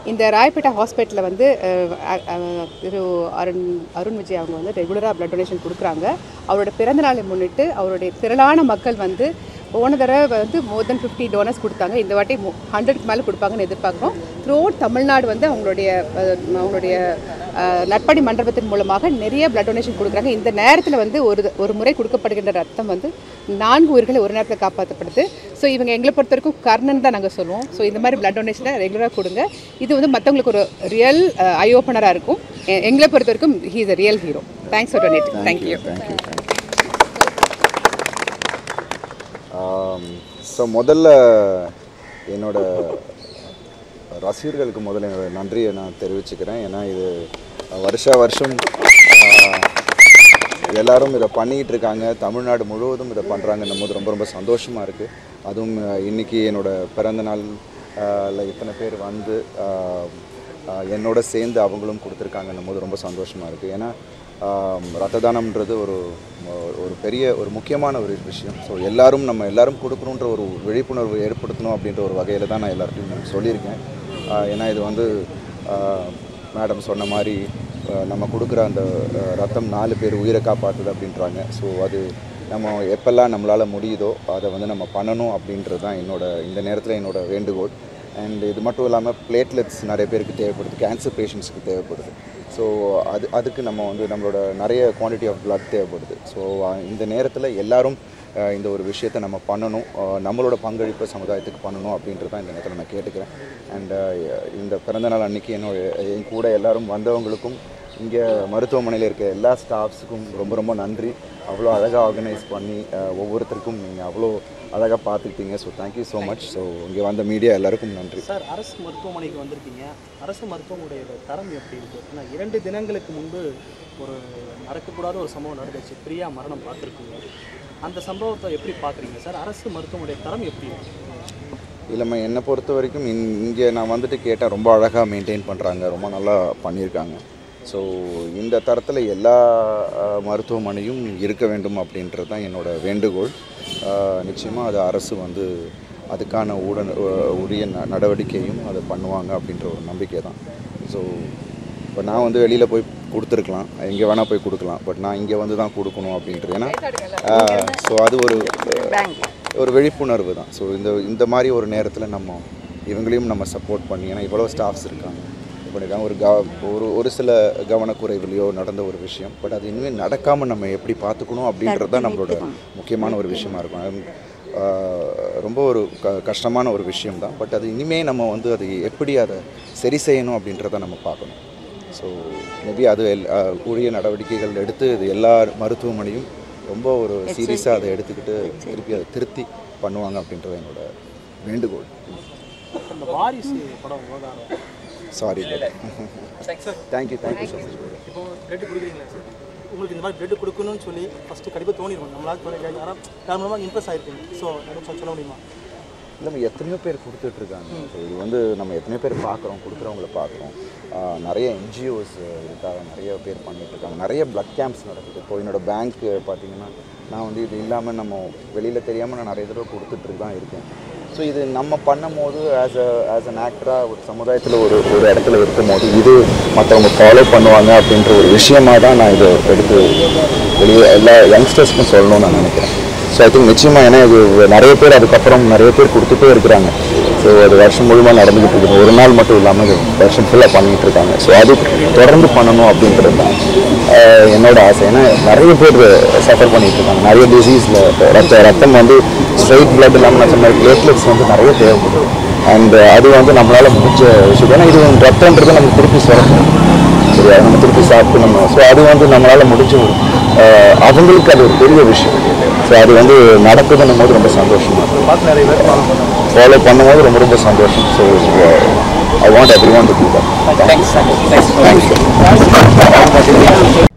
இந்த ராயப்பேட்டை ஹாஸ்பிட்டலில் வந்து அஹ், அ- அ- திரு அருண் அருண் விஜய் அவங்க வந்து ரெகுலராக பிளட் டொனேஷன் கொடுக்குறாங்க அவரோட பிறந்தநாளை முன்னிட்டு அவருடைய திரளான மக்கள் வந்து போன தடவை வந்து மோர் தென் ஃபிஃப்டி டோனர்ஸ் கொடுத்தாங்க இந்த வாட்டி ஹண்ட்ரட்க்கு மேலே கொடுப்பாங்கன்னு எதிர்பார்க்குறோம் த்ரூ தமிழ்நாடு வந்து அவங்களுடைய அஹ், அவங்களுடைய அஹ், நட்பணி மண்டபத்தின் மூலமாக நிறைய பிளட் டொனேஷன் கொடுக்குறாங்க இந்த நேரத்தில் வந்து ஒரு ஒரு முறை கொடுக்கப்படுகின்ற ரத்தம் வந்து நான்கு உயிர்களை ஒரு நேரத்தில் காப்பாற்றப்படுது ஸோ இவங்க எங்களை பொறுத்த வரைக்கும் கர்ணன் தான் நாங்கள் சொல்லுவோம் ஸோ இந்த மாதிரி பிளட் டொனேஷனை ரெகுலராக கொடுங்க இது வந்து மற்றவங்களுக்கு ஒரு ரியல் ஐ ஓப்பனராக இருக்கும் எ- எங்களை பொறுத்த வரைக்கும் he is a real hero thanks for donating thank you thank you thank you so முதல்ல என்னோட ரசிகர்களுக்கு முதல்ல என்னோட நன்றியை நான் தெரிவிச்சுக்கிறேன் ஏன்னா இது வருஷா வருஷம் ஆஹ், எல்லாரும் இதை பண்ணிக்கிட்டு இருக்காங்க தமிழ்நாடு முழுவதும் இதை பண்ணுறாங்கன்னும் போது ரொம்ப ரொம்ப சந்தோஷமாக இருக்குது அதுவும் ஆஹ், இன்னைக்கு என்னோட பிறந்த நாள் ல இத்தனை பேர் வந்து ஆஹ், ஆஹ், என்னோட சேர்ந்து அவங்களும் கொடுத்துருக்காங்கன்னும் போது ரொம்ப சந்தோஷமாக இருக்குது ஏன்னா ஆம், ரத்த தானம்ன்றது ஒரு ஒரு பெரிய ஒரு முக்கியமான ஒரு விஷயம் ஸோ எல்லாரும் நம்ம எல்லாரும் கொடுக்கணுன்ற ஒரு விழிப்புணர்வு ஏற்படுத்தணும் அப்படின்ற ஒரு வகையில் தான் நான் எல்லார்ட்டையும் நான் சொல்லியிருக்கேன் ஆஹ், ஏன்னா இது வந்து மேடம் சொன்ன மாதிரி ஆஹ், நம்ம கொடுக்குற அந்த ஆஹ், ரத்தம் நாலு பேர் உயிரை காப்பாற்றுது அப்படின்றாங்க ஸோ அது நம்ம எப்பெல்லாம் நம்மளால் முடியுதோ அதை வந்து நம்ம பண்ணணும் அப்படின்றது தான் என்னோட இந்த நேரத்தில் என்னோட வேண்டுகோள் அண்ட் இது மட்டும் இல்லாமல் பிளேட்லெட்ஸ் நிறைய பேருக்கு தேவைப்படுது கேன்சர் பேஷண்ட்ஸ்க்கு தேவைப்படுது ஸோ அது அதுக்கு நம்ம வந்து நம்மளோட நிறைய குவான்டிட்டி ஆஃப் blood தேவைப்படுது ஸோ இந்த நேரத்தில் எல்லாரும் அஹ், இந்த ஒரு விஷயத்தை நம்ம பண்ணணும் அஹ், நம்மளோட பங்களிப்பை சமுதாயத்துக்கு பண்ணணும் அப்படின்றது தான் இந்த நேரத்தில் நான் கேட்டுக்கிறேன் அண்ட் இந்த பிறந்தநாள் அன்னைக்கு என்னோட என் கூட எல்லாரும் வந்தவங்களுக்கும் இங்கே மருத்துவமனையில் இருக்க எல்லா ஸ்டாஃப்ஸுக்கும் ரொம்ப ரொம்ப நன்றி அவ்வளோ அழகாக ஆர்கனைஸ் பண்ணி அஹ், ஒவ்வொருத்தருக்கும் நீங்கள் அவ்வளோ அழகாக பார்த்துக்கிட்டீங்க so thank you so much so இங்கே வந்த மீடியா எல்லாருக்கும் நன்றி சார் அரசு மருத்துவமனைக்கு வந்திருக்கீங்க அரசு மருத்துவமனையோட தரம் எப்படி இருக்கு ஏன்னா இரண்டு தினங்களுக்கு முன்பு ஒரு நடக்கக்கூடாத ஒரு சம்பவம் நடந்துச்சு பிரியா மரணம் பார்த்துருக்கீங்க அந்த சம்பவத்தை எப்படி பார்க்குறீங்க சார் அரசு மருத்துவமனை தரம் எப்படி இருக்கு இல்லைம்மா என்னை பொறுத்த வரைக்கும் இன் இங்கே நான் வந்துட்டு கேட்டேன் ரொம்ப அழகாக மெயின்டைன் பண்ணுறாங்க ரொம்ப நல்லா பண்ணியிருக்காங்க ஸோ இந்த தரத்தில் எல்லா அஹ், மருத்துவமனையும் இருக்க வேண்டும் அப்படின்றது தான் என்னோட வேண்டுகோள் நிச்சயமாக அது அரசு வந்து அதுக்கான உடன் அஹ், உரிய ந- நடவடிக்கையும் அதை பண்ணுவாங்க அப்படின்ற ஒரு நம்பிக்கை தான் ஸோ இப்போ நான் வந்து வெளியில் போய் கொடுத்துருக்கலாம் எங்கே வேணால் போய் கொடுக்கலாம் பட் நான் இங்கே வந்து தான் கொடுக்கணும் அப்படின்றது ஏன்னா ஸோ அது ஒரு ஒரு விழிப்புணர்வு தான் ஸோ இந்த இந்த மாதிரி ஒரு நேரத்தில் நம்ம இவங்களையும் நம்ம சப்போர்ட் பண்ணி ஏன்னா இவ்வளோ ஸ்டாஃப்ஸ் இருக்காங்க இது பண்ணிருக்காங்க ஒரு கவ ஒரு ஒரு சில கவனக்குறைவுலையோ நடந்த ஒரு விஷயம் பட் அது இனிமேல் நடக்காமல் நம்ம எப்படி பார்த்துக்கணும் அப்படின்றது தான் நம்மளோட முக்கியமான ஒரு விஷயமா இருக்கும் அது, ஆஹ், ரொம்ப ஒரு க கஷ்டமான ஒரு விஷயம் தான் பட் அது இனிமேல் நம்ம வந்து அது எப்படி அதை சரி செய்யணும் அப்படின்றத நம்ம பார்க்கணும் ஸோ மேபி அது எல் ஆஹ், உரிய நடவடிக்கைகள் எடுத்து இது எல்லா மருத்துவமனையும் ரொம்ப ஒரு சீரியஸாக அதை எடுத்துக்கிட்டு திருப்பி அதை திருத்தி பண்ணுவாங்க அப்படின்றது என்னோட வேண்டுகோள் இந்த வாரிசு படம் விவகாரம் sorry thank you thank you so much இப்போ பிளட் கொடுக்குறீங்களா சார் உங்களுக்கு இந்த மாதிரி பிளட் கொடுக்கணும்னு சொல்லி ஃபஸ்ட்டு கண்டிப்பாக தோணிருக்கும் நம்மளால தோணி யாரும் யார் மூலமாக இம்ப்ரெஸ் ஆயிருப்பீங்க ஸோ எனக்கு சொல்ல முடியுமா இல்லை எத்தனையோ பேர் கொடுத்துட்ருக்காங்க ஸோ இது வந்து நம்ம எத்தனையோ பேர் பார்க்குறோம் கொடுக்குறவங்கள பார்க்குறோம் ஆஹ் நிறைய என்ஜிஓஸ் இருக்காங்க நிறைய பேர் பண்ணிட்டு இருக்காங்க நிறைய பிளட் கேம்ப்ஸ் நடக்குது இப்போ என்னோட பேங்க் பார்த்தீங்கன்னா நான் வந்து இது இல்லாமல் நம்ம வெளியில் தெரியாமல் நான் நிறைய தடவை கொடுத்துட்டு தான் இருக்கேன் ஸோ இது நம்ம பண்ணும் போது ஆஸ் அ ஆஸ் அன் ஆக்டராக ஒரு சமுதாயத்தில் ஒரு ஒரு இடத்துல இருக்கும் போது இது மற்றவங்க ஃபாலோ பண்ணுவாங்க அப்படின்ற ஒரு விஷயமா தான் நான் இதை எடுத்து வெளியே எல்லா யங்ஸ்டர்ஸ்க்கும் சொல்லணும்னு நான் நினைக்கிறேன் ஸோ ஐ திங்க் நிச்சயமாக ஏன்னா இது நிறைய பேர் அதுக்கப்புறம் நிறைய பேர் கொடுத்துட்டே இருக்கிறாங்க ஸோ அது வருஷம் முழுமையாக நடந்துகிட்டு இருக்குது ஒரு நாள் மட்டும் இல்லாமல் இது வருஷம் ஃபுல்லாக பண்ணிகிட்டு இருக்காங்க ஸோ அது தொடர்ந்து பண்ணணும் அப்படின்றது தான் ஆஹ், என்னோட ஆசை ஏன்னா நிறைய பேர் சஃபர் பண்ணிட்டு இருக்காங்க நிறைய டிசீஸில் ரத்த ரத்தம் வந்து ஸ்ட்ரைட் blood இல்லாமல் நான் சொன்ன பிளேட்லெட்ஸ் வந்து நிறைய தேவைப்படுது அண்ட் அது வந்து நம்மளால் முடிஞ்ச விஷயம் ஏன்னா இது ரத்தன்றது நமக்கு திருப்பி சுரக்கும் சரியா நம்ம திருப்பி சாப்பிட்டு நம்ம ஸோ அது வந்து நம்மளால் முடிஞ்ச ஒரு ஆஹ், அவங்களுக்கு அது ஒரு பெரிய விஷயம் ஸோ அது வந்து நடக்குதுன்னும் போது ரொம்ப சந்தோஷமா பார்த்து நிறைய பேர் ஃபாலோ பண்ணுவாங்க ஃபாலோ பண்ணும்போது ரொம்ப ரொம்ப சந்தோஷம் so I want every one to do that thanks thank you